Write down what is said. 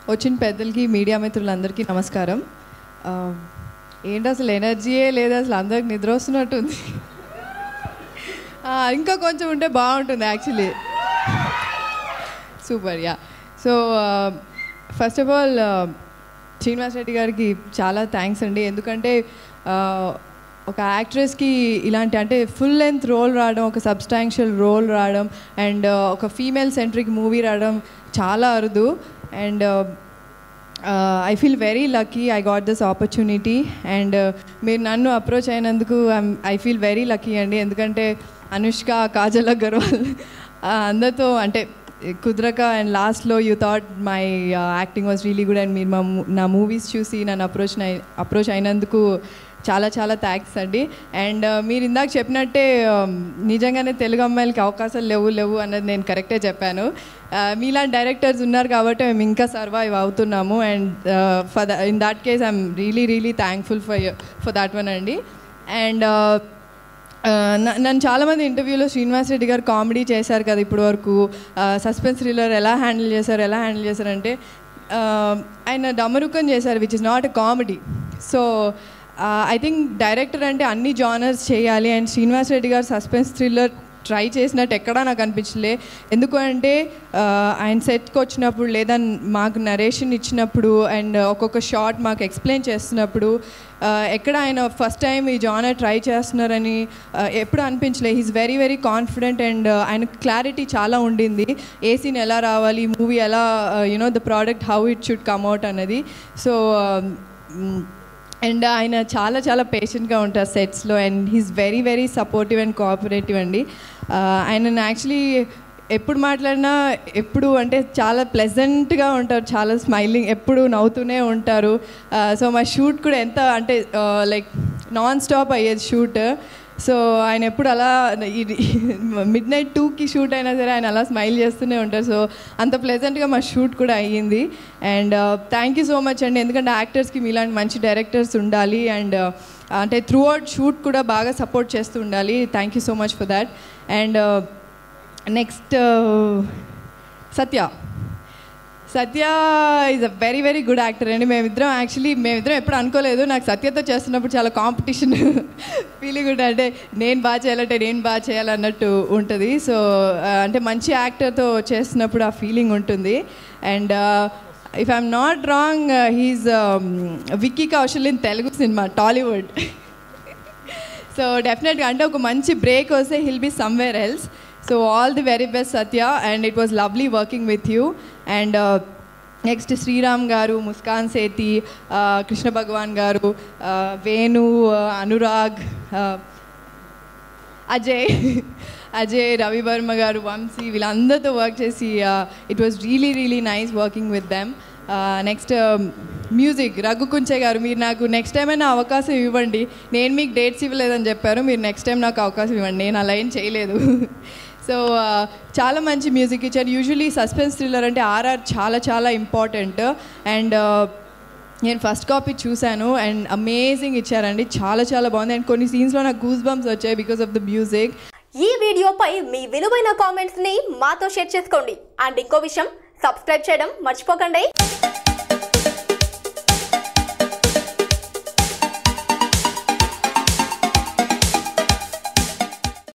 వచ్చిన పెద్దలకి మీడియా మిత్రులందరికీ నమస్కారం ఆ, ఏంటి అసలు ఎనర్జీయే లేదు అసలు అందరికి నిద్ర వస్తున్నట్టుంది ఆ, ఇంకా కొంచెం ఉంటే బాగుంటుంది actually super yeah so first of all Srinivas Reddy గారికి చాలా థ్యాంక్స్ అండి ఎందుకంటే ఆ, ఒక యాక్ట్రెస్కి ఇలాంటి అంటే ఫుల్ లెంత్ రోల్ రావడం ఒక సబ్స్టాన్షియల్ రోల్ రావడం అండ్ ఒక ఫీమేల్ సెంట్రిక్ మూవీ రావడం చాలా అరుదు and I feel very lucky I got this opportunity and మీరు నన్ను అప్రోచ్ అయినందుకు ఐ ఫీల్ వెరీ లక్కీ అండి ఎందుకంటే అనుష్క కాజల్ అగర్వాల్ ఆ, అందరితో అంటే కుదరక అండ్ లాస్ట్లో you thought my acting was really good and మీరు మా mu- నా మూవీస్ చూసి నన్ను అప్రోచ్ అప్రోచ్ అయినందుకు చాలా చాలా థ్యాంక్స్ అండి అండ్ మీరు ఇందాక చెప్పినట్టే um, నిజంగానే తెలుగు అమ్మాయిలకి అవకాశాలు లేవు లేవు అన్నది నేను కరెక్టే చెప్పాను Uh, మీలాంటి డైరెక్టర్స్ ఉన్నారు కాబట్టి మేము ఇంకా సర్వైవ్ అవుతున్నాము and for the in that case I'm really really thankful for for that one అండి అండ్ నన్ను చాలామంది ఇంటర్వ్యూలో శ్రీనివాస్ రెడ్డి గారు కామెడీ చేశారు కదా ఇప్పటి వరకు సస్పెన్స్ థ్రిల్లర్ ఎలా హ్యాండిల్ చేశారు ఎలా హ్యాండిల్ చేశారంటే uh, ఆయన డమరుకం చేశారు which is not a comedy so I think director అంటే అన్ని జానర్స్ చేయాలి అండ్ శ్రీనివాస్ రెడ్డి గారు సస్పెన్స్ థ్రిల్లర్ ట్రై చేసినట్టు ఎక్కడా నాకు అనిపించలే ఎందుకు అంటే ఆ, ఆయన సెట్కి వచ్చినప్పుడు లేదా మాకు నరేషన్ ఇచ్చినప్పుడు అండ్ ఒక్కొక్క షార్ట్ మాకు ఎక్స్ప్లెయిన్ చేస్తున్నప్పుడు ఆ, ఎక్కడ ఆయన ఫస్ట్ టైం ఈ జానర్ ట్రై చేస్తున్నారని ఆ, ఎప్పుడు అనిపించలే he's very very confident and ఆయన క్లారిటీ చాలా ఉండింది ఏ సీన్ ఎలా రావాలి మూవీ ఎలా you know the product how it should come out అన్నది సో అండ్ ఆయన చాలా చాలా పేషెంట్గా ఉంటారు సెట్స్లో and he's very very supportive and cooperative అండి ఆ, ఆయనను యాక్చువల్లీ ఎప్పుడు మాట్లాడినా ఎప్పుడు అంటే చాలా ప్లెజెంట్గా ఉంటారు చాలా స్మైలింగ్ ఎప్పుడు నవ్వుతూనే ఉంటారు సో మా షూట్ కూడా ఎంత అంటే లైక్ నాన్ స్టాప్ అయ్యేది షూట్ సో ఆయన ఎప్పుడు అలా మిడ్ నైట్ టూకి షూట్ అయినా సరే ఆయన అలా స్మైల్ చేస్తూనే ఉంటారు సో అంత ప్లెజెంట్గా మా షూట్ కూడా అయ్యింది and thank you so much అండి ఎందుకంటే యాక్టర్స్కి మీలాంటి మంచి డైరెక్టర్స్ ఉండాలి అండ్ అంటే త్రూ అవుట్ షూట్ కూడా బాగా సపోర్ట్ చేస్తూ ఉండాలి thank you so much for that and next Satya Satya is a very very good actor అండి మేమిద్దరం యాక్చువల్లీ మేమిద్దరం ఎప్పుడు అనుకోలేదు నాకు సత్యతో చేస్తున్నప్పుడు చాలా కాంపిటీషన్ ఫీలింగ్ ఉంటుంది అంటే నేను బాగా చేయాలంటే నేను బాగా చేయాలన్నట్టు ఉంటుంది సో అంటే మంచి యాక్టర్తో చేస్తున్నప్పుడు ఆ ఫీలింగ్ ఉంటుంది and if I'm not wrong he's Vicky Kaushal in Telugu cinema Tollywood so డెఫినెట్గా అంటే ఒక మంచి బ్రేక్ వస్తే he'll be somewhere else so all the very best Satya and it was lovely working with you and next Sriram గారు ముస్కాన్ సేతి కృష్ణ భగవాన్ గారు uh, Venu uh, Anurag uh, Ajay Ajay Ravi Varma గారు వంశీ వీళ్ళందరితో వర్క్ చేసి it was really really nice working with them next music Raghu Kunche గారు మీరు నాకు next time అయినా అవకాశం ఇవ్వండి నేను మీకు డేట్స్ ఇవ్వలేదని చెప్పారు మీరు నెక్స్ట్ టైం నాకు అవకాశం ఇవ్వండి నేను అలా ఏం చేయలేదు సో చాలా మంచి మ్యూజిక్ ఇచ్చారు యూజువలీ సస్పెన్స్ థ్రిల్లర్ అంటే ఆర్ఆర్ చాలా చాలా ఇంపార్టెంట్ అండ్ నేను ఫస్ట్ కాపీ చూశాను అండ్ అమేజింగ్ ఇచ్చారండి చాలా చాలా బాగుంది అండ్ కొన్ని సీన్స్లో నాకు గూస్ బంప్స్ వచ్చాయి బికాస్ ఆఫ్ ద మ్యూజిక్ ఈ వీడియోపై మీ విలువైన కామెంట్స్ ని మాతో షేర్ చేసుకోండి అండ్ ఇంకో విషయం సబ్స్క్రైబ్ చేయడం మర్చిపోకండి